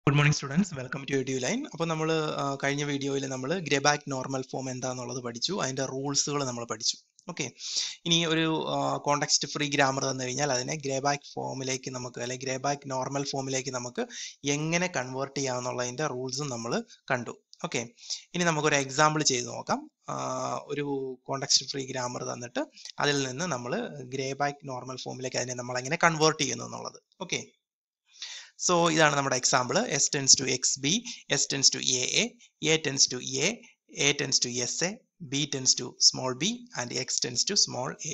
good morning students welcome to Eduline അപ്പോൾ നമ്മൾ കഴിഞ്ഞ വീഡിയോയിൽ നമ്മൾ ഗ്രേബാക്ക് നോർമൽ ഫോം എന്താണെന്നുള്ളത് പഠിച്ചു അതിൻ്റെ റൂൾസുകൾ നമ്മൾ പഠിച്ചു ഓക്കെ ഇനി ഒരു കോണ്ടെക്സ്റ്റ് ഫ്രീ ഗ്രാമർ തന്നു കഴിഞ്ഞാൽ അതിനെ ഗ്രേബാക്ക് ഫോമിലേക്ക് നമുക്ക് അല്ലെങ്കിൽ ഗ്രേബാക്ക് നോർമൽ ഫോമിലേക്ക് നമുക്ക് എങ്ങനെ കൺവേർട്ട് ചെയ്യാമെന്നുള്ളതിൻ്റെ റൂൾസും നമ്മൾ കണ്ടു ഓക്കെ ഇനി നമുക്കൊരു എക്സാമ്പിൾ ചെയ്ത് നോക്കാം ഒരു കോണ്ടെക്സ്റ്റ് ഫ്രീ ഗ്രാമർ തന്നിട്ട് അതിൽ നിന്ന് നമ്മൾ ഗ്രേബാക്ക് നോർമൽ ഫോമിലേക്ക് അതിനെ നമ്മൾ എങ്ങനെ കൺവേർട്ട് ചെയ്യുന്നു എന്നുള്ളത് ഓക്കെ സോ ഇതാണ് നമ്മുടെ example S tends to X B S tends to A A A tends to A A tends to S A B tends to small b and X tends to small a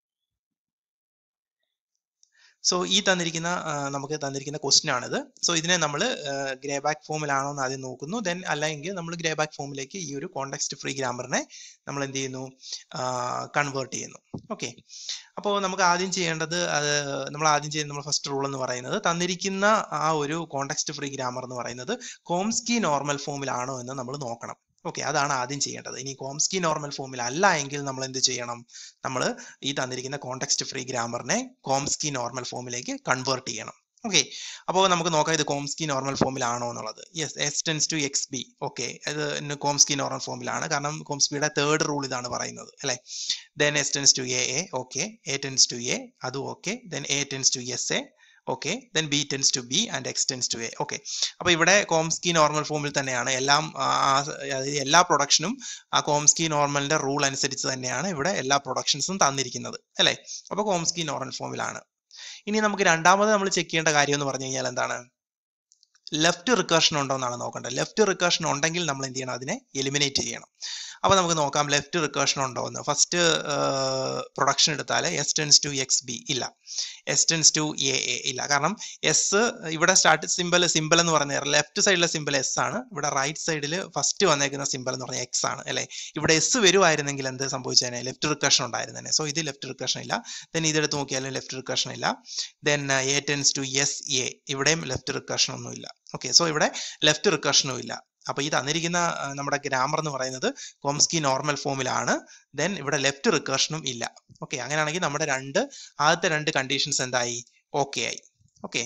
so ഈ തന്നിരിക്കുന്ന നമുക്ക് തന്നിരിക്കുന്ന question ആണിത് so ഇതിനെ നമ്മൾ ഗ്രേബാക്ക് ഫോമിലാണോ എന്ന് ആദ്യം നോക്കുന്നു ദെൻ അല്ലെങ്കിൽ നമ്മൾ ഗ്രേബാക്ക് ഫോമിലേക്ക് ഈ ഒരു കോണ്ടെക്സ്റ്റ് ഫ്രീ ഗ്രാമറിനെ നമ്മൾ എന്ത് ചെയ്യുന്നു കൺവേർട്ട് ചെയ്യുന്നു ഓക്കെ അപ്പോൾ നമുക്ക് ആദ്യം ചെയ്യേണ്ടത് അത് നമ്മൾ ആദ്യം ചെയ്യുന്ന നമ്മൾ ഫസ്റ്റ് റൂൾ എന്ന് പറയുന്നത് തന്നിരിക്കുന്ന ആ ഒരു കോണ്ടെക്സ്റ്റ് ഫ്രീ ഗ്രാമർ എന്ന് പറയുന്നത് കോംസ്കി നോർമൽ ഫോമിലാണോ എന്ന് നമ്മൾ നോക്കണം ഓക്കെ അതാണ് ആദ്യം ചെയ്യേണ്ടത് ഇനി കോംസ്കി നോർമൽ ഫോമിൽ അല്ല എങ്കിൽ നമ്മൾ എന്ത് ചെയ്യണം നമ്മൾ ഈ തന്നിരിക്കുന്ന കോണ്ടെക്സ്റ്റ് ഫ്രീ ഗ്രാമറിനെ കോംസ്കി നോർമൽ ഫോമിലേക്ക് കൺവേർട്ട് ചെയ്യണം ഓക്കെ അപ്പോൾ നമുക്ക് നോക്കാം ഇത് കോംസ്കി നോർമൽ ഫോമിലാണോ എന്നുള്ളത് yes S tends to X B okay ഇത് കോംസ്കി നോർമൽ ഫോമിലാണ് കാരണം കോംസ്കിയുടെ തേർഡ് റൂൾ ഇതാണ് പറയുന്നത് അല്ലെ then S tends to A A okay A tends to A അതും okay then A tends to S A okay then B tends to B and X tends to A okay അപ്പോൾ ഇവിടെ Chomsky normal ഫോമിൽ തന്നെയാണ് എല്ലാം അതായത് എല്ലാ പ്രൊഡക്ഷനും ആ Chomsky നോർമലിന്റെ rule അനുസരിച്ച് തന്നെയാണ് ഇവിടെ എല്ലാ പ്രൊഡക്ഷൻസും തന്നിരിക്കുന്നത് അല്ലേ അപ്പോൾ കോംസ്കി നോർമൽ ഫോമിലാണ് ഇനി നമുക്ക് രണ്ടാമത് നമ്മൾ ചെക്ക് ചെയ്യേണ്ട കാര്യം എന്ന് പറഞ്ഞു കഴിഞ്ഞാൽ എന്താണ് ലെഫ്റ്റ് റിക്കർഷൻ ഉണ്ടോ എന്നാണ് നോക്കേണ്ടത് ലെഫ്റ്റ് റിക്കർഷൻ ഉണ്ടെങ്കിൽ നമ്മൾ എന്ത് ചെയ്യണം അതിനെ എലിമിനേറ്റ് ചെയ്യണം അപ്പോൾ നമുക്ക് നോക്കാം ലെഫ്റ്റ് റിക്കർഷൻ ഉണ്ടോ എന്ന് ഫസ്റ്റ് പ്രൊഡക്ഷൻ എടുത്താൽ S tends to X B ഇല്ല S tends to A A ഇല്ല കാരണം എസ് ഇവിടെ സ്റ്റാർട്ട് സിമ്പിൾ സിമ്പിൾ എന്ന് പറഞ്ഞാൽ ലെഫ്റ്റ് സൈഡിലെ സിമ്പിൾ എസ് ആണ് ഇവിടെ റൈറ്റ് സൈഡിൽ ഫസ്റ്റ് വന്നേക്കുന്ന സിമ്പിൾ എന്ന് പറഞ്ഞാൽ എക്സ് ആണ് അല്ലെ ഇവിടെ എസ് വരുമായിരുന്നെങ്കിൽ എന്ത് സംഭവിച്ചേനെ ലെഫ്റ്റ് റിക്കർഷൻ ഉണ്ടായിരുന്നേനെ സോ ഇത് ലെഫ്റ്റ് റിക്കർഷൻ ഇല്ല ദെൻ ഇതെടുത്ത് നോക്കിയാലും ലെഫ്റ്റ് റിക്കർഷൻ ഇല്ല then A tends to S A ഇവിടെയും ലെഫ്റ്റ് റിക്കർഷൻ ഒന്നും ഇല്ല ഓക്കെ സോ ഇവിടെ ലെഫ്റ്റ് റിക്കർഷനും ഇല്ല അപ്പൊ ഈ തന്നിരിക്കുന്ന നമ്മുടെ ഗ്രാമർ എന്ന് പറയുന്നത് കോംസ്കി നോർമൽ ഫോമിലാണ് ദെൻ ഇവിടെ ലെഫ്റ്റ് റിക്കർഷനും ഇല്ല ഓക്കെ അങ്ങനെയാണെങ്കിൽ നമ്മുടെ രണ്ട് ആദ്യത്തെ രണ്ട് കണ്ടീഷൻസ് എന്തായി ഓക്കെ ആയി ഓക്കെ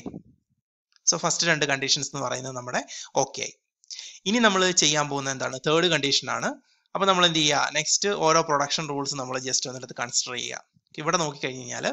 സോ ഫസ്റ്റ് രണ്ട് കണ്ടീഷൻസ് എന്ന് പറയുന്നത് നമ്മുടെ ഓക്കെ ആയി ഇനി നമ്മൾ ചെയ്യാൻ പോകുന്നത് എന്താണ് തേർഡ് കണ്ടീഷൻ ആണ് അപ്പൊ നമ്മൾ എന്ത് ചെയ്യുക നെക്സ്റ്റ് ഓരോ പ്രൊഡക്ഷൻ റൂൾസ് നമ്മൾ ജസ്റ്റ് ഒന്നെടുത്ത് കൺസിഡർ ചെയ്യുക ഇവിടെ നോക്കിക്കഴിഞ്ഞ് കഴിഞ്ഞാൽ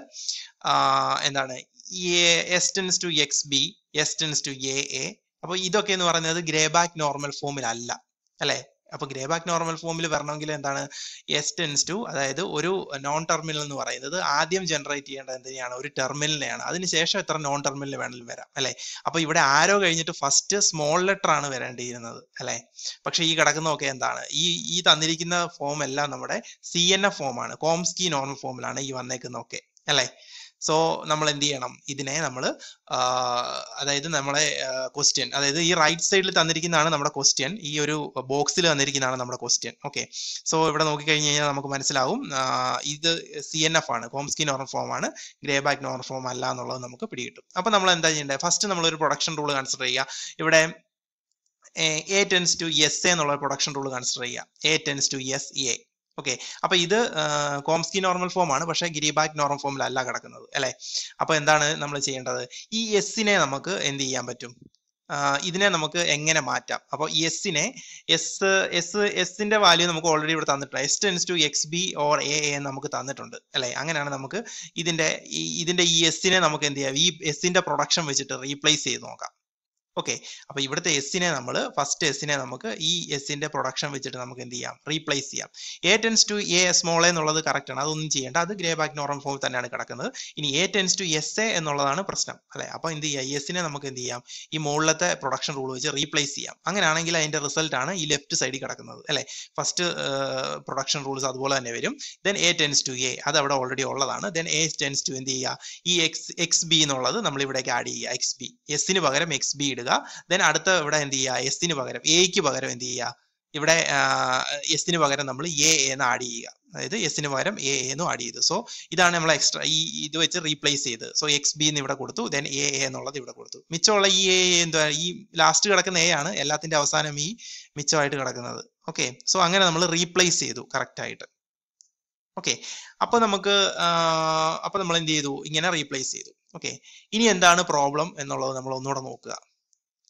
എന്താണ് S tends to X B S tends to A A അപ്പൊ ഇതൊക്കെ എന്ന് പറയുന്നത് ഗ്രേബാക്ക് നോർമൽ ഫോമിൽ അല്ല അല്ലെ അപ്പൊ ഗ്രേബാക്ക് നോർമൽ ഫോമിൽ വരണമെങ്കിൽ എന്താണ് എസ് ടെൻസ് ടു അതായത് ഒരു നോൺ ടെർമിനൽ എന്ന് പറയുന്നത് ആദ്യം ജനറേറ്റ് ചെയ്യേണ്ടത് എന്തിനാണ് ഒരു ടെർമിനലിനെയാണ് അതിനുശേഷം എത്ര നോൺ ടെർമിനൽ വേണമെങ്കിലും വരാം അല്ലെ അപ്പൊ ഇവിടെ ആരോ കഴിഞ്ഞിട്ട് ഫസ്റ്റ് സ്മോൾ ലെറ്റർ ആണ് വരേണ്ടിയിരുന്നത് അല്ലെ പക്ഷെ ഈ കിടക്കുന്നതൊക്കെ എന്താണ് ഈ ഈ തന്നിരിക്കുന്ന ഫോം എല്ലാം നമ്മുടെ സി എൻ എഫ് ഫോം ആണ് കോംസ്കി നോർമൽ ഫോമിലാണ് ഈ വന്നേക്കുന്നതൊക്കെ അല്ലെ സോ നമ്മൾ എന്ത് ചെയ്യണം ഇതിനെ നമ്മൾ അതായത് നമ്മളെ ക്വസ്റ്റ്യൻ അതായത് ഈ റൈറ്റ് സൈഡിൽ തന്നിരിക്കുന്നതാണ് നമ്മുടെ ക്വസ്റ്റ്യൻ ഈ ഒരു ബോക്സിൽ തന്നിരിക്കുന്നതാണ് നമ്മുടെ ക്വസ്റ്റ്യൻ ഓക്കെ സോ ഇവിടെ നോക്കിക്കഴിഞ്ഞ് കഴിഞ്ഞാൽ നമുക്ക് മനസ്സിലാവും ഇത് സി എൻ എഫ് ആണ് കോംസ്കി നോർമൽ ഫോം ആണ് ഗ്രേ ബാക്ക് നോർമൽ ഫോം അല്ല എന്നുള്ളത് നമുക്ക് പിടികിട്ടും അപ്പൊ നമ്മൾ എന്താ ചെയ്യേണ്ടത് ഫസ്റ്റ് നമ്മൾ ഒരു പ്രൊഡക്ഷൻ റൂൾ കൺസിഡർ ചെയ്യുക ഇവിടെ A tends to S A എന്നുള്ള പ്രൊഡക്ഷൻ റൂൾ കൺസിഡർ ചെയ്യുക A tends to S A okay അപ്പൊ ഇത് കോംസ്കി നോർമൽ ഫോം ആണ് പക്ഷെ ഗിരിബാക്ക് നോർമൽ ഫോമിലല്ല കിടക്കുന്നത് അല്ലെ അപ്പൊ എന്താണ് നമ്മൾ ചെയ്യേണ്ടത് ഈ എസിനെ നമുക്ക് എന്ത് ചെയ്യാൻ പറ്റും ഇതിനെ നമുക്ക് എങ്ങനെ മാറ്റാം അപ്പോൾ എസിനെ എസ് എസ് എസിന്റെ വാല്യൂ നമുക്ക് ഓൾറെഡി ഇവിടെ തന്നിട്ടുണ്ട് S tends to X B or A A നമുക്ക് തന്നിട്ടുണ്ട് അല്ലെ അങ്ങനെയാണ് നമുക്ക് ഇതിന്റെ ഇതിന്റെ ഈ എസിനെ നമുക്ക് എന്ത് ചെയ്യാം ഈ എസിന്റെ പ്രൊഡക്ഷൻ വെച്ചിട്ട് റീപ്ലേസ് ചെയ്ത് നോക്കാം ഓക്കെ അപ്പൊ ഇവിടുത്തെ എസിനെ നമ്മൾ ഫസ്റ്റ് എസിനെ നമുക്ക് ഈ എസിന്റെ പ്രൊഡക്ഷൻ വെച്ചിട്ട് നമുക്ക് എന്ത് ചെയ്യാം റീപ്ലേസ് ചെയ്യാം A tends to A small എന്നുള്ളത് കറക്റ്റ് ആണ് അതൊന്നും ചെയ്യേണ്ട അത് ഗ്രേ ബാക്ക് നോർമൽ ഫോം തന്നെയാണ് കിടക്കുന്നത് ഇനി A tends to S A എന്നുള്ളതാണ് പ്രശ്നം അല്ലെ അപ്പൊ എന്ത് ചെയ്യാം എസിനെ നമുക്ക് എന്ത് ചെയ്യാം ഈ മുകളിലത്തെ പ്രൊഡക്ഷൻ റൂൾ വെച്ച് റീപ്ലേസ് ചെയ്യാം അങ്ങനെയാണെങ്കിൽ അതിന്റെ റിസൾട്ട് ആണ് ഈ ലെഫ്റ്റ് സൈഡിൽ കിടക്കുന്നത് അല്ലെ ഫസ്റ്റ് പ്രൊഡക്ഷൻ റൂൾസ് അതുപോലെ തന്നെ വരും then A tends to A അത് അവിടെ ഓൾറെഡി ഉള്ളതാണ് ദെൻ എ ടെൻസ് ടു എന്ത് ചെയ്യുക ഈ എക്സ് എക്സ് ബി എന്നുള്ളത് നമ്മൾ ഇവിടേക്ക് ആഡ് ചെയ്യുക എക്സ് ബി എസിന് പകരം എക്സ് ബി ഇടുക ദെൻ അടുത്ത ഇവിടെ എന്ത് ചെയ്യുക എസിന് പകരം എക്ക് പകരം എന്ത് ചെയ്യുക ഇവിടെ എസിന് പകരം നമ്മൾ എ എന്ന് ആഡ് ചെയ്യുക അതായത് എസിന് പകരം എ എന്നും ആഡ് ചെയ്തു സോ ഇതാണ് നമ്മൾ എക്സ്ട്രാ ഈ ഇത് വെച്ച് റീപ്ലേസ് ചെയ്ത് സോ എക്സ് ബി എന്ന് ഇവിടെ കൊടുത്തു ദെൻ എ എന്നുള്ളത് ഇവിടെ കൊടുത്തു മിച്ചമുള്ള ഈ എ എന്താ ഈ ലാസ്റ്റ് കിടക്കുന്ന എ ആണ് എല്ലാത്തിന്റെ അവസാനം ഈ മിച്ചമായിട്ട് കിടക്കുന്നത് ഓക്കെ സോ അങ്ങനെ നമ്മൾ റീപ്ലേസ് ചെയ്തു കറക്റ്റ് ആയിട്ട് ഓക്കെ അപ്പൊ നമുക്ക് അപ്പൊ നമ്മൾ എന്ത് ചെയ്തു ഇങ്ങനെ റീപ്ലേസ് ചെയ്തു ഓക്കെ ഇനി എന്താണ് പ്രോബ്ലം എന്നുള്ളത് നമ്മൾ ഒന്നുകൂടെ നോക്കുക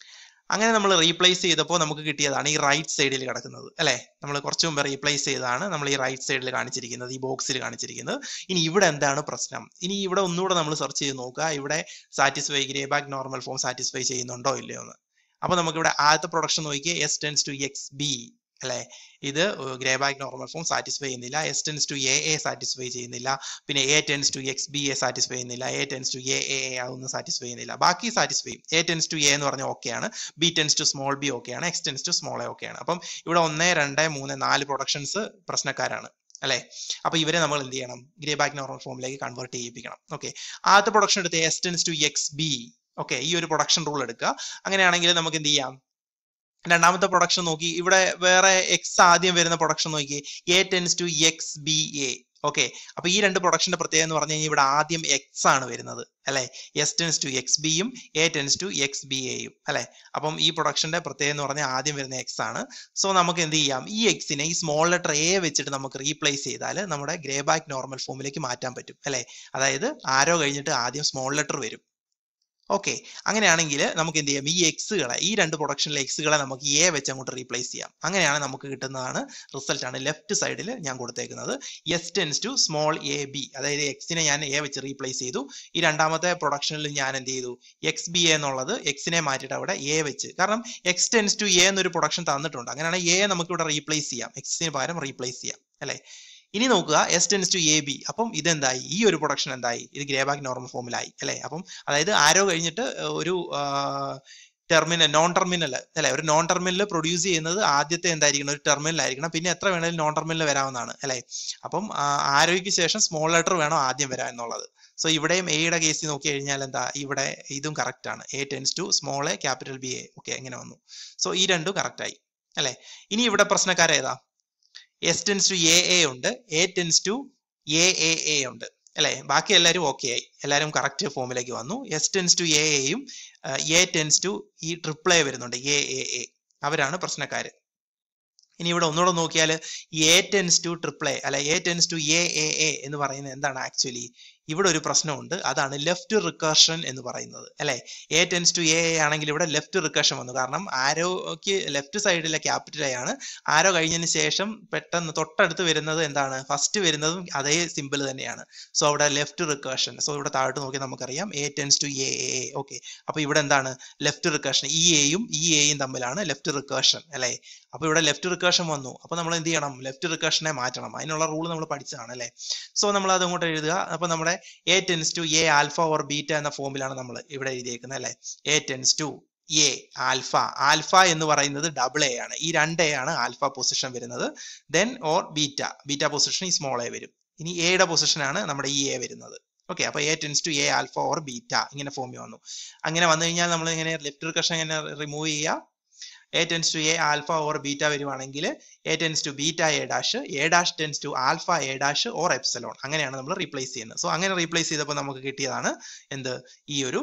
അങ്ങനെ നമ്മൾ റീപ്ലേസ് ചെയ്തപ്പോൾ നമുക്ക് കിട്ടിയതാണ് ഈ റൈറ്റ് സൈഡിൽ കിടക്കുന്നത് അല്ലെ നമ്മൾ കുറച്ച് മുമ്പ് റീപ്ലേസ് ചെയ്തതാണ് നമ്മൾ ഈ റൈറ്റ് സൈഡിൽ കാണിച്ചിരിക്കുന്നത് ഈ ബോക്സിൽ കാണിച്ചിരിക്കുന്നത് ഇനി ഇവിടെ എന്താണ് പ്രശ്നം ഇനി ഇവിടെ ഒന്നുകൂടെ നമ്മൾ സെർച്ച് ചെയ്ത് നോക്കുക ഇവിടെ satisfy Greibach normal form satisfy ചെയ്യുന്നുണ്ടോ ഇല്ലയോ എന്ന് അപ്പൊ നമുക്ക് ഇവിടെ ആദ്യത്തെ പ്രൊഡക്ഷൻ നോക്കിയേ S tends to X B അല്ലെ ഇത് Greibach normal form satisfy ചെയ്യുന്നില്ല S tends to A A satisfy ചെയ്യുന്നില്ല പിന്നെ A tends to X B A satisfy ചെയ്യുന്നില്ല A tends to A A അതൊന്നും സാറ്റിസ്ഫൈ ചെയ്യുന്നില്ല ബാക്കി സാറ്റിസ്ഫൈ ചെയ്യും എ ടെൻസ് ടു എ എന്ന് പറഞ്ഞാൽ ഓക്കെയാണ് B tends to small B ഓക്കെയാണ് X tends to small A ഓക്കെയാണ് അപ്പം ഇവിടെ ഒന്ന് രണ്ട് മൂന്ന് നാല് പ്രൊഡക്ഷൻസ് പ്രശ്നക്കാരാണ് അല്ലെ അപ്പൊ ഇവരെ നമ്മൾ എന്ത് ചെയ്യണം ഗ്രേ ബാക്ക് നോർമൽ ഫോമിലേക്ക് കൺവേർട്ട് ചെയ്യിപ്പിക്കണം ഓക്കെ ആദ്യത്തെ പ്രൊഡക്ഷൻ എടുത്ത് S tends to X B okay ഈ ഒരു പ്രൊഡക്ഷൻ റൂൾ എടുക്കുക അങ്ങനെയാണെങ്കിൽ നമുക്ക് എന്ത് ചെയ്യാം രണ്ടാമത്തെ പ്രൊഡക്ഷൻ നോക്കി ഇവിടെ വേറെ എക്സ് ആദ്യം വരുന്ന പ്രൊഡക്ഷൻ നോക്കി A tends to X B A okay അപ്പൊ ഈ രണ്ട് പ്രൊഡക്ഷന്റെ പ്രത്യേകത എന്ന് പറഞ്ഞു കഴിഞ്ഞാൽ ഇവിടെ ആദ്യം എക്സ് ആണ് വരുന്നത് അല്ലെ എസ് ടെൻസ് ടു എക്സ് ബിയും A tends to X B എയും അല്ലെ അപ്പം ഈ പ്രൊഡക്ഷന്റെ പ്രത്യേകത എന്ന് പറഞ്ഞാൽ ആദ്യം വരുന്ന എക്സ് ആണ് സോ നമുക്ക് എന്ത് ചെയ്യാം ഈ എക്സിനെ ഈ സ്മോൾ ലെറ്റർ എ വെച്ചിട്ട് നമുക്ക് റീപ്ലേസ് ചെയ്താൽ നമ്മുടെ ഗ്രേ ബാക്ക് നോർമൽ ഫോമിലേക്ക് മാറ്റാൻ പറ്റും അല്ലെ അതായത് ആരോ കഴിഞ്ഞിട്ട് ആദ്യം സ്മോൾ ലെറ്റർ വരും ഓക്കെ അങ്ങനെയാണെങ്കിൽ നമുക്ക് എന്ത് ചെയ്യാം ഈ എക്സുകളെ ഈ രണ്ട് പ്രൊഡക്ഷനിലെ എക്സുകളെ നമുക്ക് എ വെച്ച് അങ്ങോട്ട് റീപ്ലേസ് ചെയ്യാം അങ്ങനെയാണ് നമുക്ക് കിട്ടുന്നതാണ് റിസൾട്ട് ആണ് ലെഫ്റ്റ് സൈഡിൽ ഞാൻ കൊടുത്തേക്കുന്നത് S tends to small A B അതായത് എക്സിനെ ഞാൻ എ വെച്ച് റീപ്ലേസ് ചെയ്തു ഈ രണ്ടാമത്തെ പ്രൊഡക്ഷനിൽ ഞാൻ എന്ത് ചെയ്തു എക്സ് ബി എന്നുള്ളത് എക്സിനെ മാറ്റിയിട്ട് അവിടെ എ വെച്ച് കാരണം എക്സ് ടെൻസ് ടു എ എന്നൊരു പ്രൊഡക്ഷൻ തന്നിട്ടുണ്ട് അങ്ങനെയാണ് എ നമുക്ക് ഇവിടെ റീപ്ലേസ് ചെയ്യാം എക്സിന് പകരം റീപ്ലേസ് ചെയ്യാം അല്ലെ ഇനി നോക്കുക S tends to A B അപ്പം ഇതെന്തായി ഈ ഒരു പ്രൊഡക്ഷൻ എന്തായി ഇത് ഗ്രേ ബാക്ക് നോർമൽ ഫോമിലായി അല്ലെ അപ്പം അതായത് ആരോ കഴിഞ്ഞിട്ട് ഒരു ടെർമിനൽ നോൺ ടെർമിനൽ അല്ലെ ഒരു നോൺ ടെർമിനൽ പ്രൊഡ്യൂസ് ചെയ്യുന്നത് ആദ്യത്തെ എന്തായിരിക്കണം ഒരു ടെർമിനൽ ആയിരിക്കണം പിന്നെ എത്ര വേണേലും നോൺ ടെർമിനൽ വരാവുന്നതാണ് അല്ലെ അപ്പം ആരോയ്ക്ക് ശേഷം സ്മോൾ ലെറ്റർ വേണം ആദ്യം വരാൻ എന്നുള്ളത് സോ ഇവിടെയും എയുടെ കേസിൽ നോക്കി കഴിഞ്ഞാൽ എന്താ ഇവിടെ ഇതും കറക്റ്റ് ആണ് A tends to small A capital B A okay എങ്ങനെ വന്നു സോ ഈ രണ്ടും കറക്റ്റ് ആയി അല്ലെ ഇനി ഇവിടെ പ്രശ്നക്കാരേതാ S tends to A A ഉണ്ട് A tends to A A A ഉണ്ട് അല്ലെ ബാക്കി എല്ലാവരും ഓക്കെ ആയി എല്ലാവരും കറക്റ്റ് ഫോമിലേക്ക് വന്നു എസ് ടെൻസ് ടു എ എയും എ ടെൻസ് ടു ഈ ട്രിപ്പിൾ എ വരുന്നുണ്ട് എ എ എ അവരാണ് പ്രശ്നക്കാര് ഇനി ഇവിടെ ഒന്നുകൂടെ നോക്കിയാൽ A tends to triple A അല്ലെ A tends to A A A എന്ന് പറയുന്നത് എന്താണ് ആക്ച്വലി ഇവിടെ ഒരു പ്രശ്നമുണ്ട് അതാണ് ലെഫ്റ്റ് റിക്കർഷൻ എന്ന് പറയുന്നത് അല്ലെ എ ടെൻസ് ടു എ ആണെങ്കിൽ ഇവിടെ ലെഫ്റ്റ് റിക്കർഷൻ വന്നു കാരണം ആരോക്ക് ലെഫ്റ്റ് സൈഡിലെ ക്യാപിറ്റൽ എ ആണ് ആരോ കഴിഞ്ഞതിന് ശേഷം പെട്ടെന്ന് തൊട്ടടുത്ത് വരുന്നത് എന്താണ് ഫസ്റ്റ് വരുന്നതും അതേ സിമ്പിൾ തന്നെയാണ് സോ അവിടെ ലെഫ്റ്റ് റിക്കർഷൻ സോ ഇവിടെ താഴോട്ട് നോക്കി നമുക്കറിയാം A tends to A A okay അപ്പൊ ഇവിടെ എന്താണ് ലെഫ്റ്റ് റിക്കർഷൻ ഈ എയും ഈ എയും തമ്മിലാണ് ലെഫ്റ്റ് റിക്കർഷൻ അല്ലെ അപ്പൊ ഇവിടെ ലെഫ്റ്റ് റിക്കർഷൻ വന്നു അപ്പൊ നമ്മൾ എന്ത് ചെയ്യണം ലെഫ്റ്റ് റിക്കർഷനെ മാറ്റണം അതിനുള്ള റൂൾ നമ്മൾ പഠിച്ചതാണ് അല്ലെ സോ നമ്മൾ അത് അങ്ങോട്ട് എഴുതുക അപ്പൊ നമ്മുടെ A tends to A alpha or beta എന്ന ഫോമിലാണ് നമ്മൾ ഇവിടെ എഴുതിയേക്കുന്നത് അല്ലെ A tends to A alpha alpha എന്ന് പറയുന്നത് ഡബിൾ എ ആണ് ഈ രണ്ട് എ ആണ് ആൽഫ പൊസിഷൻ വരുന്നത് then or beta beta position ഈ സ്മോൾ എ വരും ഇനി എയുടെ പൊസിഷൻ ആണ് നമ്മുടെ ഈ എ വരുന്നത് ഓക്കെ അപ്പൊ A tends to A alpha or beta ഇങ്ങനെ ഫോമിൽ വന്നു അങ്ങനെ വന്നു കഴിഞ്ഞാൽ നമ്മൾ ഇങ്ങനെ ലെഫ്റ്റ് റിക്കർഷൻ ഇങ്ങനെ റിമൂവ് ചെയ്യുക A tends to A alpha or beta വരുവാണെങ്കിൽ A tends to beta A dash A dash tends to alpha A dash or epsilon അങ്ങനെയാണ് നമ്മൾ റീപ്ലേസ് ചെയ്യുന്നത് സോ അങ്ങനെ റീപ്ലേസ് ചെയ്തപ്പോൾ നമുക്ക് കിട്ടിയതാണ് എന്ത് ഈ ഒരു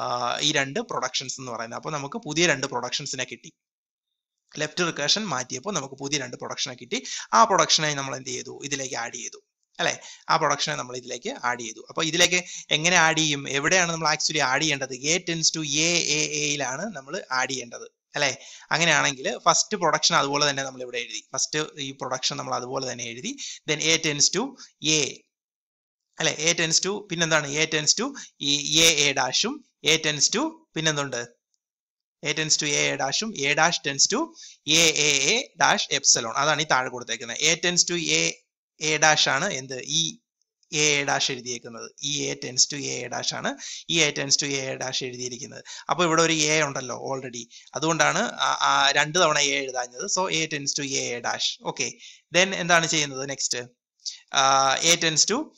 ഈ രണ്ട് പ്രൊഡക്ഷൻസ് എന്ന് പറയുന്നത് അപ്പോൾ നമുക്ക് പുതിയ രണ്ട് പ്രൊഡക്ഷൻസിനെ കിട്ടി ലെഫ്റ്റ് റിക്കേഷൻ മാറ്റിയപ്പോൾ നമുക്ക് പുതിയ രണ്ട് പ്രൊഡക്ഷനെ കിട്ടി ആ പ്രൊഡക്ഷനെ നമ്മൾ എന്ത് ചെയ്തു ഇതിലേക്ക് ആഡ് ചെയ്തു അല്ലെ ആ പ്രൊഡക്ഷനെ നമ്മൾ ഇതിലേക്ക് ആഡ് ചെയ്തു അപ്പൊ ഇതിലേക്ക് എങ്ങനെ ആഡ് ചെയ്യും എവിടെയാണ് നമ്മൾ ആക്ച്വലി ആഡ് ചെയ്യേണ്ടത് എ ടെൻസ് ടു എ എയിലാണ് നമ്മൾ ആഡ് ചെയ്യേണ്ടത് അല്ലെ അങ്ങനെയാണെങ്കിൽ ഫസ്റ്റ് പ്രൊഡക്ഷൻ അതുപോലെ തന്നെ നമ്മൾ ഇവിടെ എഴുതി ഫസ്റ്റ് ഈ പ്രൊഡക്ഷൻ നമ്മൾ അതുപോലെ തന്നെ എഴുതി then A tends to A അല്ലെ എ ടെൻസ് ടു പിന്നെന്താണ് എ ടെൻസ് ടു ഈ എ എ ഡാഷും എ ടെൻസ് ടു പിന്നെന്തുണ്ട് A tends to A A ഡാഷും A dash tends to A A A dash epsilon അതാണ് ഈ താഴെ കൊടുത്തേക്കുന്നത് A tends to A A dash ആണ് എന്ത് ഈ എ എ ഡാഷ് എഴുതിയേക്കുന്നത് ഈ A tends to A A dash ആണ് ഈ A tends to A A dash എഴുതിയിരിക്കുന്നത് അപ്പൊ ഇവിടെ ഒരു എ ഉണ്ടല്ലോ ഓൾറെഡി അതുകൊണ്ടാണ് രണ്ട് തവണ എ എഴുതാഞ്ഞത് so A tends to A A dash okay then എന്താണ് ചെയ്യുന്നത് next A tends to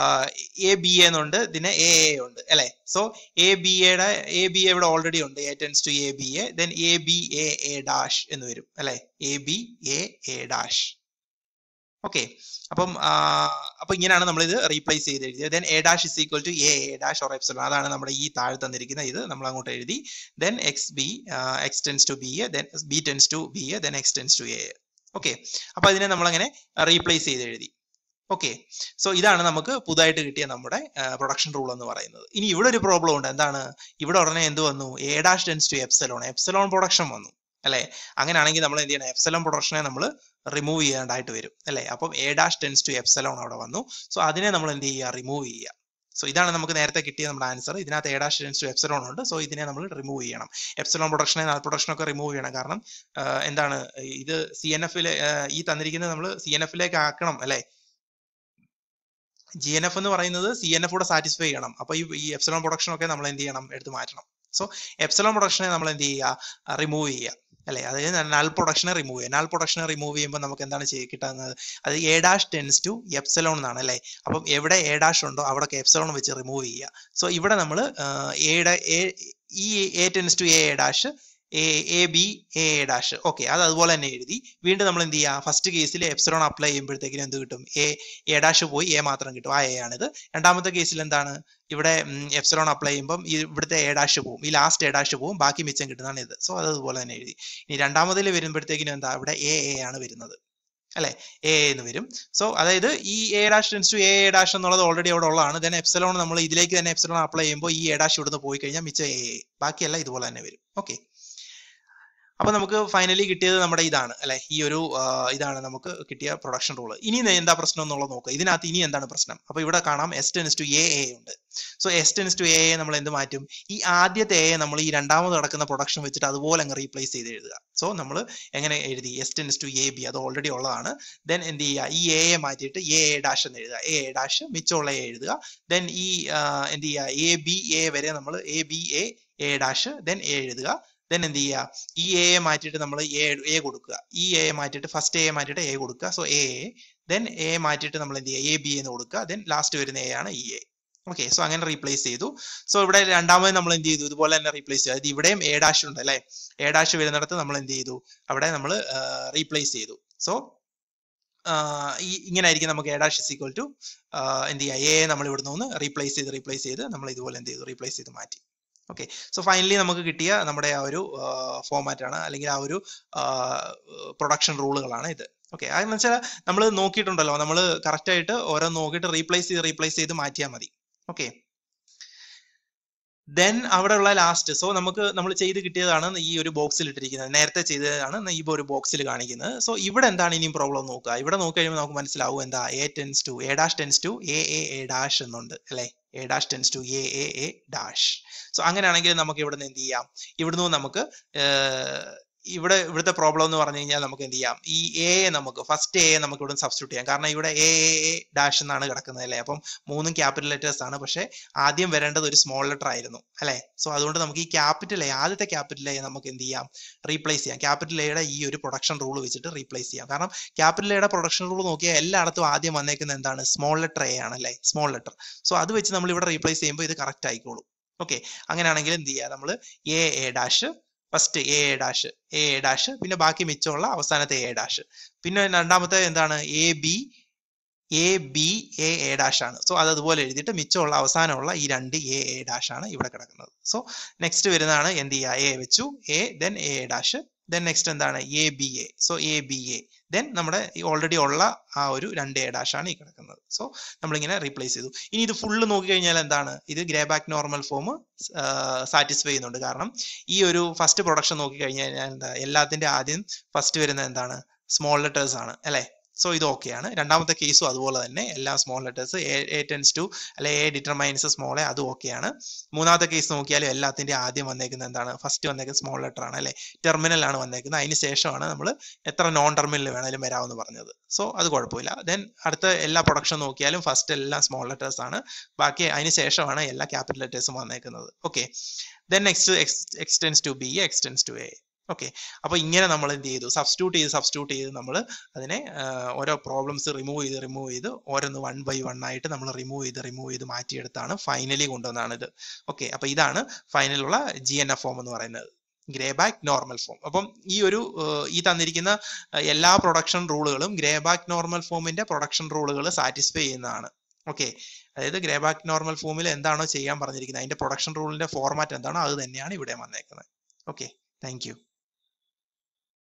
A B എന്നുണ്ട് ഇതിന് എ എ ഉണ്ട് അല്ലെ സോ എ ബി എയുടെ എ ബി ഇവിടെ ഓൾറെഡി ഉണ്ട് A tends to A B A then A B A A dash എന്ന് വരും അല്ലെ A B A A dash okay അപ്പം അപ്പൊ ഇങ്ങനെയാണ് നമ്മൾ ഇത് റീപ്ലേസ് ചെയ്ത് എഴുതിയത് then A dash is equal to A A dash or epsilon അതാണ് നമ്മുടെ ഈ താഴെ തന്നിരിക്കുന്ന ഇത് നമ്മൾ അങ്ങോട്ട് എഴുതി then X B X tends to B A then B tends to B A then X tends to A okay അപ്പൊ അതിനെ നമ്മൾ അങ്ങനെ റീപ്ലേസ് ചെയ്ത് എഴുതി ഓക്കെ സോ ഇതാണ് നമുക്ക് പുതുതായിട്ട് കിട്ടിയ നമ്മുടെ പ്രൊഡക്ഷൻ റൂൾ എന്ന് പറയുന്നത് ഇനി ഇവിടെ ഒരു പ്രോബ്ലം ഉണ്ട് എന്താണ് ഇവിടെ ഉടനെ എന്ത് വന്നു A dash tends to epsilon epsilon production വന്നു അല്ലെ അങ്ങനെയാണെങ്കിൽ നമ്മൾ എന്ത് ചെയ്യണം എപ്സലോൺ പ്രൊഡക്ഷനെ നമ്മൾ റിമൂവ് ചെയ്യേണ്ടതായിട്ട് വരും അല്ലെ അപ്പം A dash tends to epsilon അവിടെ വന്നു സോ അതിനെ നമ്മൾ എന്ത് ചെയ്യുക റിമൂവ് ചെയ്യുക സോ ഇതാണ് നമുക്ക് നേരത്തെ കിട്ടിയ നമ്മുടെ ആൻസർ ഇതിനകത്ത് A dash tends to epsilon ഉണ്ട് സോ ഇതിനെ നമ്മൾ റിമൂവ് ചെയ്യണം എപ്സലോൺ പ്രൊഡക്ഷനെ നൾ പ്രൊഡക്ഷൻ ഒക്കെ റിമൂവ് ചെയ്യണം കാരണം ആഹ് എന്താണ് ഇത് സി എൻ എഫിലെ ഈ തന്നിരിക്കുന്നത് നമ്മൾ സി എൻ എഫിലേക്ക് ആക്കണം അല്ലെ ജി എൻ എഫ് എന്ന് പറയുന്നത് സി എൻ എഫ് കൂടെ സാറ്റിസ്ഫൈ ചെയ്യണം അപ്പൊ ഈ ഈ എപ്സലോൺ പ്രൊഡക്ഷൻ ഒക്കെ നമ്മൾ എന്ത് ചെയ്യണം എടുത്ത് മാറ്റണം സോ എപ്സലോൺ പ്രൊഡക്ഷനെ നമ്മൾ എന്ത് ചെയ്യുക റിമൂവ് ചെയ്യുക അല്ലെ അതായത് നൾ പ്രൊഡക്ഷനെ റിമൂവ് ചെയ്യുക നൾ പ്രൊഡക്ഷനെ റിമൂവ് ചെയ്യുമ്പോൾ നമുക്ക് എന്താണ് ചെയ്യ കിട്ടുന്നത് അത് A dash tends to epsilon എന്നാണ് അല്ലെ അപ്പം എവിടെ എ ഡാഷ് ഉണ്ടോ അവിടെ എപ്സലോൺ വെച്ച് റിമൂവ് ചെയ്യുക സോ ഇവിടെ നമ്മൾ എയുടെ ഈ A tends to A dash A A B A dash okay അത് അതുപോലെ തന്നെ എഴുതി വീണ്ടും നമ്മൾ എന്ത് ചെയ്യുക ഫസ്റ്റ് കേസിൽ എപ്സലോൺ അപ്ലൈ ചെയ്യുമ്പോഴത്തേക്കിനും എന്ത് കിട്ടും എ എ ഡാഷ് പോയി എ മാത്രം കിട്ടും ആ എ ആണിത് രണ്ടാമത്തെ കേസിൽ എന്താണ് ഇവിടെ എപ്സലോൺ അപ്ലൈ ചെയ്യുമ്പം ഈ ഇവിടുത്തെ എ ഡാഷ് പോകും ഈ ലാസ്റ്റ് എ ഡാഷ് പോകും ബാക്കി മിച്ചം കിട്ടുന്നതാണ് ഇത് സോ അത് അതുപോലെ തന്നെ എഴുതി ഇനി രണ്ടാമതിൽ വരുമ്പോഴത്തേക്കിനും എന്താ ഇവിടെ എ എ ആണ് വരുന്നത് അല്ലെ എ എന്ന് വരും സോ അതായത് ഈ A dash tends to A dash എന്നുള്ളത് ഓൾറെഡി അവിടെ ഉള്ളതാണ് ദെൻ എപ്സലോൺ നമ്മൾ ഇതിലേക്ക് തന്നെ എപ്സലോൺ അപ്ലൈ ചെയ്യുമ്പോൾ ഈ എ ഡാഷ് ഇവിടുന്ന് പോയി കഴിഞ്ഞാൽ മിച്ചം എ ബാക്കിയെല്ലാം ഇതുപോലെ തന്നെ വരും ഓക്കെ അപ്പൊ നമുക്ക് ഫൈനലി കിട്ടിയത് നമ്മുടെ ഇതാണ് അല്ലെ ഈ ഒരു ഇതാണ് നമുക്ക് കിട്ടിയ പ്രൊഡക്ഷൻ റൂൾ ഇനി എന്താ പ്രശ്നം എന്നുള്ളത് നോക്കുക ഇതിനകത്ത് ഇനി എന്താണ് പ്രശ്നം അപ്പൊ ഇവിടെ കാണാം S tends to A A ഉണ്ട് so S tends to A A നമ്മൾ എന്ത് മാറ്റും ഈ ആദ്യത്തെ എ നമ്മൾ ഈ രണ്ടാമത് നടക്കുന്ന പ്രൊഡക്ഷൻ വെച്ചിട്ട് അതുപോലെ അങ്ങ് റീപ്ലേസ് ചെയ്ത് എഴുതുക സോ നമ്മൾ എങ്ങനെ എഴുതി S tends to A B അത് ഓൾറെഡി ഉള്ളതാണ് ദെൻ എന്ത് ചെയ്യുക ഈ എ എ മാറ്റിയിട്ട് എ എ ഡാഷ് എന്ന് എഴുതുക എ എ ഡാഷ് മിച്ചമുള്ള എ എഴുതുക ദെൻ ഈ എന്ത് ചെയ്യുക എ ബി എ വരെ നമ്മൾ A B A A dash then A എഴുതുക ദെൻ എന്ത് ചെയ്യുക ഈ എ മാറ്റിയിട്ട് നമ്മൾ എ എ കൊടുക്കുക ഈ എ മാറ്റിയിട്ട് ഫസ്റ്റ് എ മാറ്റിയിട്ട് എ കൊടുക്കുക സോ എ ദെൻ എ മാറ്റിയിട്ട് നമ്മൾ എന്ത് ചെയ്യുക എ ബി എന്ന് കൊടുക്കുക ദെൻ ലാസ്റ്റ് വരുന്ന എ ആണ് ഈ എ ഓക്കെ സോ അങ്ങനെ റീപ്ലേസ് ചെയ്തു സോ ഇവിടെ രണ്ടാമത് നമ്മൾ എന്ത് ചെയ്തു ഇതുപോലെ തന്നെ റീപ്ലേസ് ചെയ്തു അതായത് ഇവിടെയും എ ഡാഷ് ഉണ്ട് അല്ലെ എ ഡാഷ് വരുന്നിടത്ത് നമ്മൾ എന്ത് ചെയ്തു അവിടെ നമ്മൾ റീപ്ലേസ് ചെയ്തു സോ ഈ ഇങ്ങനെ ആയിരിക്കും നമുക്ക് A dash is equal to എന്ത് ചെയ്യുക എ നമ്മൾ ഇവിടുന്ന് ഒന്ന് റീപ്ലേസ് ചെയ്ത് റീപ്ലേസ് ചെയ്ത് നമ്മൾ ഇതുപോലെ എന്ത് ചെയ്തു റീപ്ലേസ് ചെയ്ത് മാറ്റി ഓക്കെ സോ ഫൈനലി നമുക്ക് കിട്ടിയ നമ്മുടെ ആ ഒരു ഫോമാറ്റ് ആണ് അല്ലെങ്കിൽ ആ ഒരു പ്രൊഡക്ഷൻ റൂളുകളാണ് ഇത് ഓക്കെ അതെന്ന് വെച്ചാൽ നമ്മൾ നോക്കിയിട്ടുണ്ടല്ലോ നമ്മൾ കറക്റ്റ് ആയിട്ട് ഓരോ നോക്കിയിട്ട് റീപ്ലേസ് ചെയ്ത് റീപ്ലേസ് ചെയ്ത് മാറ്റിയാൽ മതി ഓക്കെ ദെൻ അവിടെയുള്ള ലാസ്റ്റ് സോ നമുക്ക് നമ്മൾ ചെയ്ത് കിട്ടിയതാണ് ഈ ഒരു ബോക്സിൽ ഇട്ടിരിക്കുന്നത് നേരത്തെ ചെയ്തതാണ് ഈ ഒരു ബോക്സിൽ കാണിക്കുന്നത് സോ ഇവിടെ എന്താണ് ഇനിയും പ്രോബ്ലം നോക്കുക ഇവിടെ നോക്കി കഴിയുമ്പോൾ നമുക്ക് മനസ്സിലാവും എന്താ A tends to A dash tends to A A A dash എന്നുണ്ട് അല്ലെ A dash tends to A A A dash so അങ്ങനെയാണെങ്കിൽ നമുക്ക് ഇവിടെ നിന്ന് എന്ത് ചെയ്യാം ഇവിടുന്ന് നമുക്ക് ഇവിടെ ഇവിടുത്തെ പ്രോബ്ലം എന്ന് പറഞ്ഞു കഴിഞ്ഞാൽ നമുക്ക് എന്ത് ചെയ്യാം ഈ എ നമുക്ക് ഫസ്റ്റ് എ നമുക്ക് ഇവിടെ സബ്സ്റ്റിറ്റ്യൂട്ട് ചെയ്യാം കാരണം ഇവിടെ എ എ ഡാഷ് എന്നാണ് കിടക്കുന്നത് അല്ലേ അപ്പം മൂന്നും ക്യാപിറ്റൽ ലെറ്റേഴ്സ് ആണ് പക്ഷെ ആദ്യം വരേണ്ടത് ഒരു സ്മോൾ ലെറ്റർ ആയിരുന്നു അല്ലെ സോ അതുകൊണ്ട് നമുക്ക് ഈ ക്യാപിറ്റൽ എ ആദ്യത്തെ ക്യാപിറ്റൽ എ നമുക്ക് എന്ത് ചെയ്യാം റീപ്ലേസ് ചെയ്യാം ക്യാപിറ്റൽ എയുടെ ഈ ഒരു പ്രൊഡക്ഷൻ റൂൾ വെച്ചിട്ട് റീപ്ലേസ് ചെയ്യാം കാരണം ക്യാപിറ്റൽ എയുടെ പ്രൊഡക്ഷൻ റൂൾ നോക്കിയാൽ എല്ലായിടത്തും ആദ്യം വന്നേക്കുന്നത് എന്താണ് സ്മോൾ ലെറ്റർ എ ആണ് അല്ലേ സ്മോൾ ലെറ്റർ സോ അത് വെച്ച് നമ്മൾ ഇവിടെ റീപ്ലേസ് ചെയ്യുമ്പോൾ ഇത് കറക്റ്റ് ആയിക്കോളും ഓക്കെ അങ്ങനെയാണെങ്കിൽ എന്ത് ചെയ്യുക നമ്മൾ A A dash first A A dash A A dash പിന്നെ ബാക്കി മിച്ചമുള്ള അവസാനത്തെ എ ഡാഷ് പിന്നെ രണ്ടാമത്തെ എന്താണ് A B A B A A dash ആണ് സോ അത് അതുപോലെ എഴുതിയിട്ട് മിച്ചമുള്ള അവസാനമുള്ള ഈ രണ്ട് എ എ ഡാഷ് ആണ് ഇവിടെ കിടക്കുന്നത് സോ നെക്സ്റ്റ് വരുന്നതാണ് എന്ത് ചെയ്യുക എ വെച്ചു A then A dash then next എന്താണ് A B A so A B A then നമ്മുടെ ഓൾറെഡി ഉള്ള ആ ഒരു രണ്ട് എ ഡാഷ് ആണ് ഈ കിടക്കുന്നത് സോ നമ്മളിങ്ങനെ റീപ്ലേസ് ചെയ്തു ഇനി ഇത് ഫുള്ള് നോക്കി കഴിഞ്ഞാൽ എന്താണ് ഇത് Greibach normal form satisfy ചെയ്യുന്നുണ്ട് കാരണം ഈ ഒരു ഫസ്റ്റ് പ്രൊഡക്ഷൻ നോക്കി കഴിഞ്ഞാൽ എന്താ എല്ലാത്തിന്റെ ആദ്യം ഫസ്റ്റ് വരുന്നത് എന്താണ് സ്മോൾ ലെറ്റേഴ്സ് ആണ് അല്ലെ സോ ഇത് ഓക്കെയാണ് രണ്ടാമത്തെ കേസും അതുപോലെ തന്നെ എല്ലാം small letters A tends to അല്ലെ എ ഡിറ്റർമൈൻസ് സ്മോൾ എ അതും ഓക്കെയാണ് മൂന്നാമത്തെ കേസ് നോക്കിയാലും എല്ലാത്തിന്റെ ആദ്യം വന്നേക്കുന്നത് എന്താണ് ഫസ്റ്റ് വന്നേക്കുന്നത് സ്മോൾ ലെറ്റർ ആണ് അല്ലെ ടെർമിനൽ ആണ് വന്നേക്കുന്നത് അതിന് ശേഷമാണ് നമ്മൾ എത്ര നോൺ ടെർമിനൽ വേണേലും വരാമെന്ന് പറഞ്ഞത് സോ അത് കുഴപ്പമില്ല ദെൻ അടുത്ത എല്ലാ പ്രൊഡക്ഷൻ നോക്കിയാലും ഫസ്റ്റ് എല്ലാം സ്മോൾ ലെറ്റേഴ്സ് ആണ് ബാക്കി അതിന് ശേഷമാണ് എല്ലാ ക്യാപിറ്റൽ ലെറ്റേഴ്സും വന്നേക്കുന്നത് okay then next X tends to B X tends to A okay അപ്പൊ ഇങ്ങനെ നമ്മൾ എന്ത് ചെയ്തു സബ്സ്റ്റിറ്റ്യൂട്ട് ചെയ്ത് സബ്സ്റ്റിറ്റ്യൂട്ട് ചെയ്ത് നമ്മൾ അതിനെ ഓരോ പ്രോബ്ലംസ് റിമൂവ് ചെയ്ത് റിമൂവ് ചെയ്ത് ഓരോന്ന് വൺ ബൈ വൺ ആയിട്ട് നമ്മൾ റിമൂവ് ചെയ്ത് റിമൂവ് ചെയ്ത് മാറ്റിയെടുത്താണ് ഫൈനലി കൊണ്ടുവന്നാണ് ഇത് ഓക്കെ അപ്പൊ ഇതാണ് ഫൈനലുള്ള ജി എൻ എഫ് ഫോം എന്ന് പറയുന്നത് ഗ്രേ ബാക്ക് നോർമൽ ഫോം അപ്പം ഈ ഒരു ഈ തന്നിരിക്കുന്ന എല്ലാ പ്രൊഡക്ഷൻ റൂളുകളും ഗ്രേ ബാക്ക് നോർമൽ ഫോമിന്റെ പ്രൊഡക്ഷൻ റൂളുകൾ സാറ്റിസ്ഫൈ ചെയ്യുന്നതാണ് ഓക്കെ അതായത് ഗ്രേ ബാക്ക് നോർമൽ ഫോമിൽ എന്താണോ ചെയ്യാൻ പറഞ്ഞിരിക്കുന്നത് അതിന്റെ പ്രൊഡക്ഷൻ റൂളിന്റെ ഫോർമാറ്റ് എന്താണോ അത് തന്നെയാണ് ഇവിടെ വന്നേക്കുന്നത് ഓക്കെ താങ്ക്